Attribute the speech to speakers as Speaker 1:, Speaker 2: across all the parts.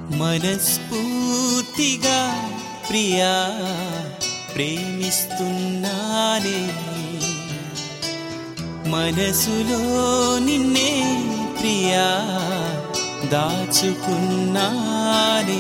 Speaker 1: మనస్ఫూర్తిగా ప్రియా ప్రేమిస్తున్నానే మనసులో నిన్నే ప్రియా దాచుకున్నానే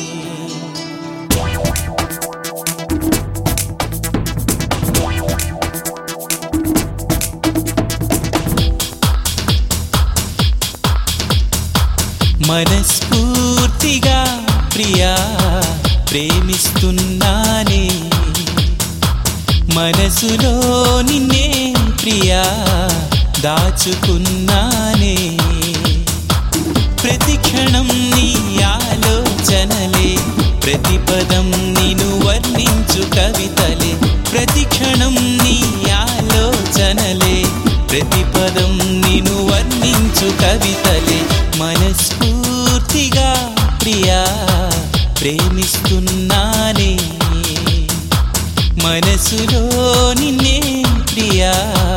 Speaker 1: మనస్ఫూర్తిగా ప్రియా ప్రేమిస్తున్నానే మనసులో నిన్నే ప్రియా దాచుకున్నానే ప్రతి క్షణం నీ ఆలోచనలే ప్రతి పదం నిను వర్ణించు కవితలే ప్రతి క్షణం నీ ఆలోచనలే ప్రతి పదం నిను వర్ణించు కవితలే మనస్ఫూర్తిగా ప్రియా ప్రేమిస్తున్నానే మనసులో నిన్నే ప్రియా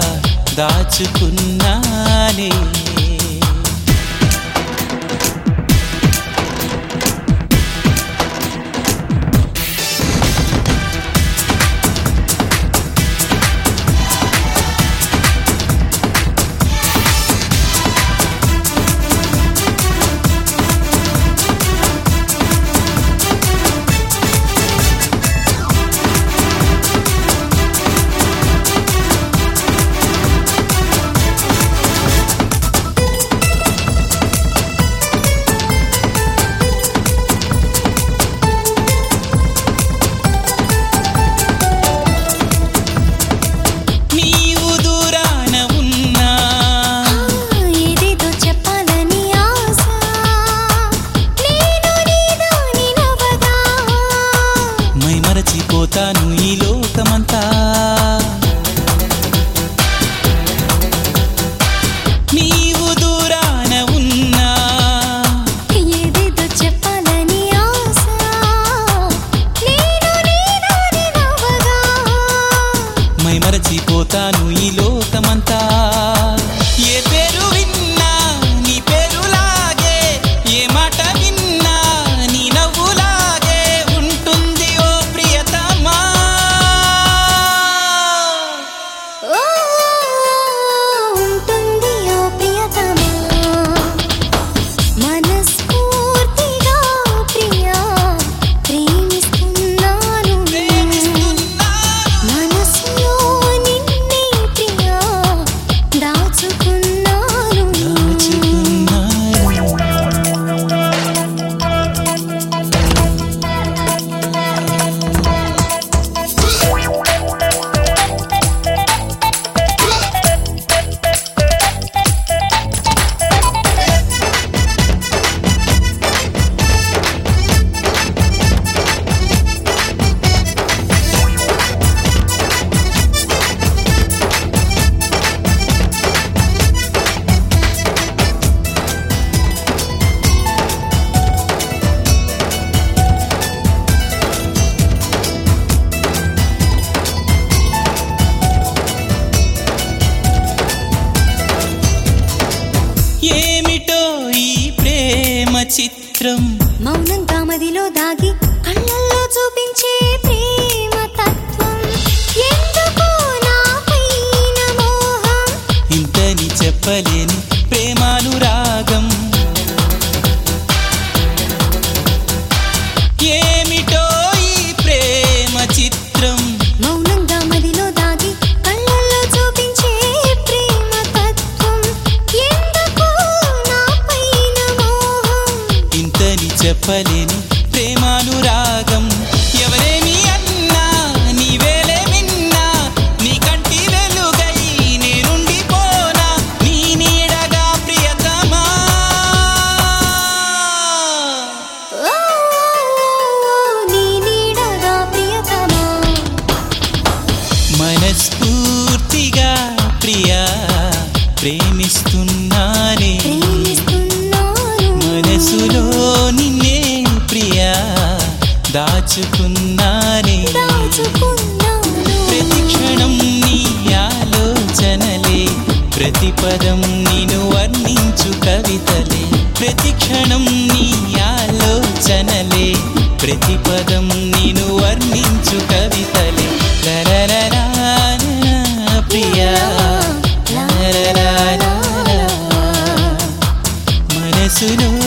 Speaker 1: దాచుకున్నానే నీవు దూరాన ఉన్నా
Speaker 2: ఏదేదో చెప్పాలని ఆశ నేను నీదాని నవగా
Speaker 1: మై మరచిపోతాను ఈ లోకమంతా నీవు దూరాన ఉన్నా
Speaker 2: ఏదేదో చెప్పాలని ఆశ నేను నీదాని నవగా
Speaker 1: మై మరచిపోతాను ఈ లోకమంతా ఏ పేరు విన్నా నీ పేరులాగే ఏ మాట విన్నా నీ నవ్వులాగే ఉంటుంది ఓ ప్రియతమా
Speaker 2: ఓ ఉంటుంది ఓ ప్రియతమా మనస్ఫూర్తిగా ప్రియా ప్రేమిస్తున్నాను మనసులో నిన్నే ప్రియా దాచుకున్నాను
Speaker 1: దాచుకున్నాను. ఏమిటో ఈ ప్రేమ చిత్రం
Speaker 2: మౌనంగా మదిలో దాగి కళ్ళల్లో చూపించే ప్రేమ తత్వం ఎందుకో నా పైన మోహం
Speaker 1: ఇంతని చెప్పలేని ప్రేమానురాగం ఏమిటో ఈ ప్రేమ చిత్రం
Speaker 2: మౌనంగా మదిలో దాగి కళ్ళల్లో చూపించే ప్రేమ తత్వం ఎందుకో నా పైన మోహం
Speaker 1: ఇంతని చెప్పలేని ప్రేమానురాగం ఎవరేమి అన్నా నీవేలే విన్నా నీ కంటి వెలుగై నేనుండిపోనా నీ నీడగా ప్రియతమా
Speaker 2: ఓ నీ నీడగా ప్రియతమా
Speaker 1: మనస్ఫూర్తిగా ప్రియా ప్రేమిస్తున్నానే
Speaker 2: ప్రేమిస్తున్నాను
Speaker 1: మనసులో నిన్నే ప్రియా దాచుకున్నానే
Speaker 2: దాచుకున్నాను
Speaker 1: ప్రతి క్షణం నీ ఆలోచనలే ప్రతి పదం నిను వర్ణించు కవితలే ప్రతి క్షణం నీ ఆలోచన మనసులో